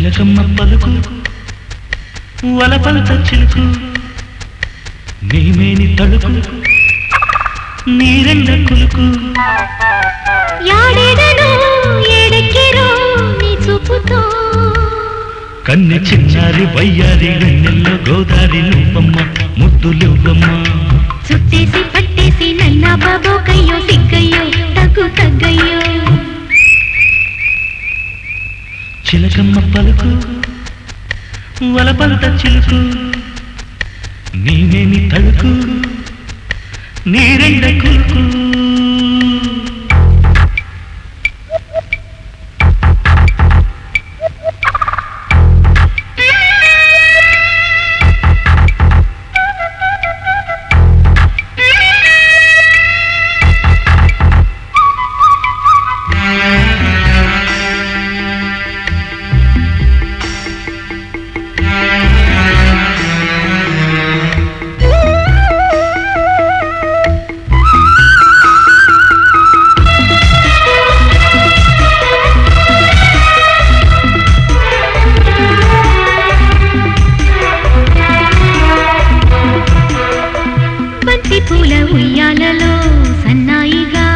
చిలకమ్మ పలుకు వలపంత చిలుకు నీమేని తడుకు నీరెండ కులుకు యాడెడను ఏడెక్కిరో నీ చూపుతో కన్నె చిన్నారి వయ్యారి వెన్నెల్లో గోదారి నువ్వమ్మ ముద్దులువ్వమ్మ చుట్టేసి పట్టేసి నన్న బాబో కయ్యో సిగ్గయ్యో తగ్గు తగ్గయ్యో చిలకమ్మ పలుకు వలపంత చిలుకు నీవేమి తడుకు నీరెండ కులుకు బంతి పూల ఉయ్యాలలో సన్నాయిగా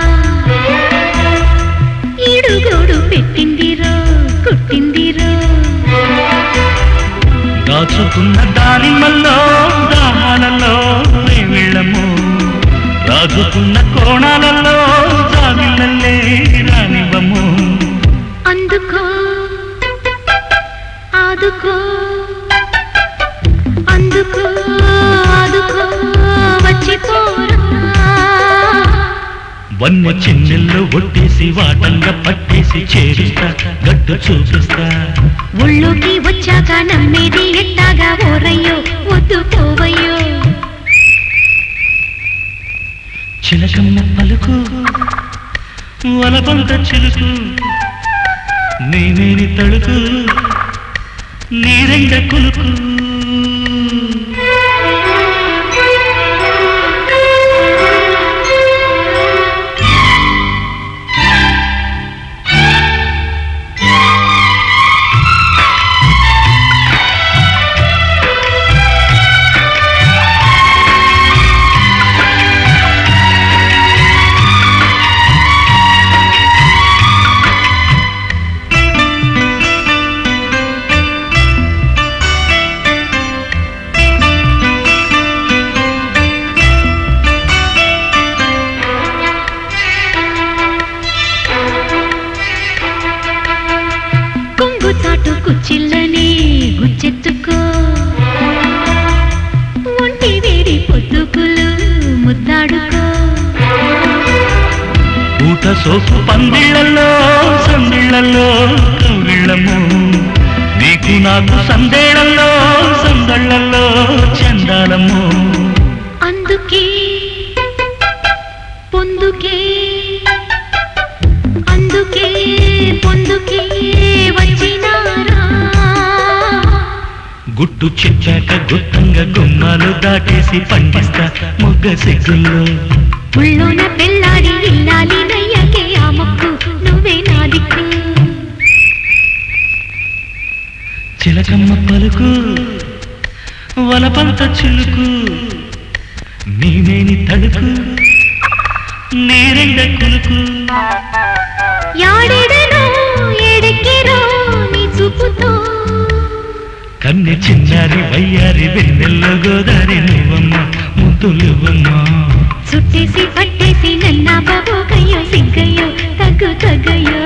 ఈడుగోడు పెట్టిందిరో కుట్టిందిరో దాచుకున్న దానిమ్మల్లో దాహాలలో వెళ్ళము రాజుకున్న కోణాలలో జాబిల్లలే రానివ్వము అందుకో ఆదుకో అందుకో ఆదుకో వచ్చిపోరా వన్న చిన్నెల్లో ఒట్టేసి వాటంగా పట్టేసి చేరుస్తా గడ్డు చూపిస్తా ఒళ్ళోకి వచ్చాక నమ్మేది ఎట్టాగా ఓరయ్యో వద్దు పోవయ్యో చిలకమ్మ పలుకు వలపంత చిలుకు నేనేని తడుకు నీరెండ కులుకు కొంగు చాటు కుచ్చిళ్ళని గుచ్చెత్తుకో ఒంటి వేడి పొద్దుకులు ముద్దాడుకో ఊట సోపు పందిళ్ళల్లో సందిళ్ళల్లో కవిళ్ళము నీకు నాకు సందేళల్లో సందళ్ళల్లో చందాలము అందుకే పొందుకే అందుకే పొందుకే వచ్చినారా గుట్టు చెప్పాక గుత్తంగా గుమ్మాలు దాటేసి పండిస్తా మొగ్గ సిగ్గుల్లో ఉళ్ళోన పెళ్ళాడి ఇల్లాలి నయ్యకే ఆ మొక్కు నువ్వే నా దిక్కు చిలకమ్మ పలుకు వలపంత చిలుకు నీవేని తడుకు నీరెండ కులుకు యాడెడనో ఏడెక్కిరో నీ చూపుతో కన్నె చిన్నారి వయ్యారి వెన్నెల్లో గోదారి నువ్వమ్మ ముద్దులువ్వమ్మ చుట్టేసి పట్టేసి నన్న బాబు కయ్యో సిగ్గయ్యో తగ్గు తగ్గయ్యో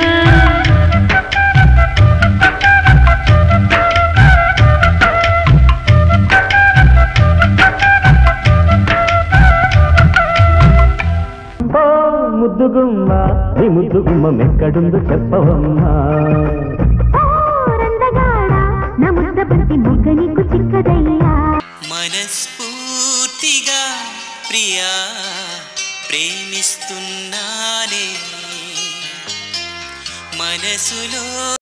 ఓ ముద్దుగుమ్మ నీ ముద్దుగుమ్మ ఎక్కడుందో చెప్పవమ్మా నా ముద్ద బంతి మొగ్గ నీకు చిక్కదయ్యా మనస్ఫూర్తిగా ప్రియా ప్రేమిస్తున్నానే మనసులో